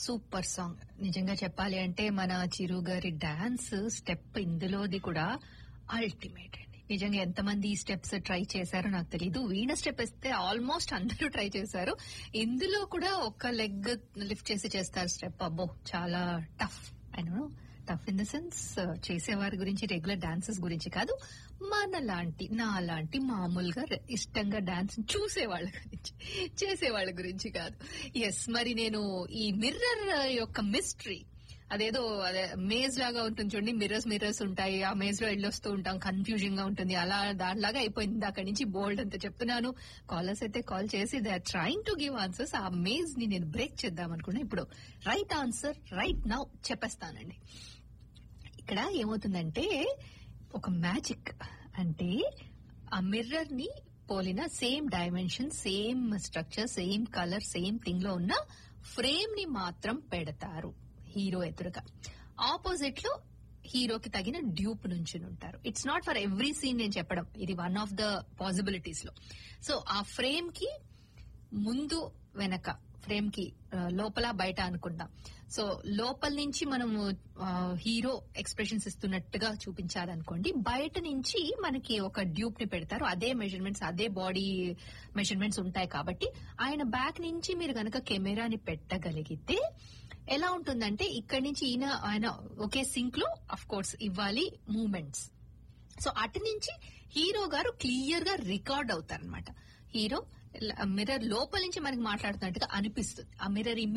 super song నిజంగా చెప్పాలి అంటే మన చిరు గారి డాన్స్ స్టెప్ ఇందులోది కూడా అల్టిమేట్ అండి నిజంగా ఎంతమంది ఈ స్టెప్స్ ట్రై చేశారో నాకు తెలియదు వీణ స్టెప్ వేస్తే ఆల్మోస్ట్ అందరూ ట్రై చేశారు ఇందులో కూడా ఒక లెగ్ లిఫ్ట్ చేసి చేస్తారు స్టెప్ అబ్బో చాలా టఫ్ అయినా టఫ్ ఇన్ ద సెన్స్ చేసేవారి గురించి రెగ్యులర్ డాన్సెస్ గురించి కాదు మన లాంటి నా లాంటి మామూలుగా రె- ఇష్టంగా డాన్స్ చూసేవాళ్ళ గురించి చేసేవాళ్ళ గురించి కాదు ఎస్ మరి నేను ఈ మిర్రర్ యొక్క మిస్టరీ అదేదో అదే మేజ్ లాగా ఉంటుంది చూడండి మిర్రర్స్ మిర్రర్స్ ఉంటాయి ఆ మేజ్ లో వెళ్ళొస్తూ ఉంటాం కన్ఫ్యూజింగ్ గా ఉంటుంది అలా దానిలాగా అయిపోయింది అక్కడి నుంచి బోల్డ్ అంత చెప్తున్నాను కాలర్స్ అయితే కాల్ చేసి they are trying to give answers ఆ మేజ్ ని నేను బ్రేక్ చేద్దాం అనుకున్నా ఇప్పుడు రైట్ ఆన్సర్ రైట్ నౌ చెప్పేస్తానండి ఇక్కడ ఏమవుతుందంటే ఒక మ్యాజిక్ అంటే ఆ మిర్రర్ ని పోలిన same dimension same structure same colour same thing లో ఉన్న ఫ్రేమ్ ని మాత్రం పెడతారు హీరో ఎదురుగా ఆపోజిట్ లో హీరోకి తగిన డ్యూప్ నుంచి ఉంటారు it's not for every scene నేను చెప్పడం ఇది వన్ ఆఫ్ ద పాసిబిలిటీస్ లో సో ఆ ఫ్రేమ్ కి ముందు వెనక ఫ్రేమ్ కి ఆ, లోపల బయట అనుకుందాం సో లోపల నుంచి మనము ఆ, హీరో ఎక్స్ప్రెషన్స్ ఇస్తున్నట్టుగా చూపించాలనుకోండి బయట నుంచి మనకి ఒక డ్యూప్ ని పెడతారు అదే మెజర్మెంట్స్ అదే బాడీ మెజర్మెంట్స్ ఉంటాయి కాబట్టి ఆయన బ్యాక్ నుంచి మీరు గనక కెమెరాని పెట్టగలిగితే ఎలా ఉంటుందంటే ఇక్కడి నుంచి ఈయన ఆయన ఒకే సింక్ లో అఫ్ కోర్స్ ఇవ్వాలి మూమెంట్స్ సో అటు నుంచి హీరో గారు క్లియర్ గా రికార్డ్ అవుతారనమాట హీరో మిర్రర్ లోపల నుంచి మనకి మాట్లాడుతున్నట్టుగా అనిపిస్తుంది ఆ మిర్రర్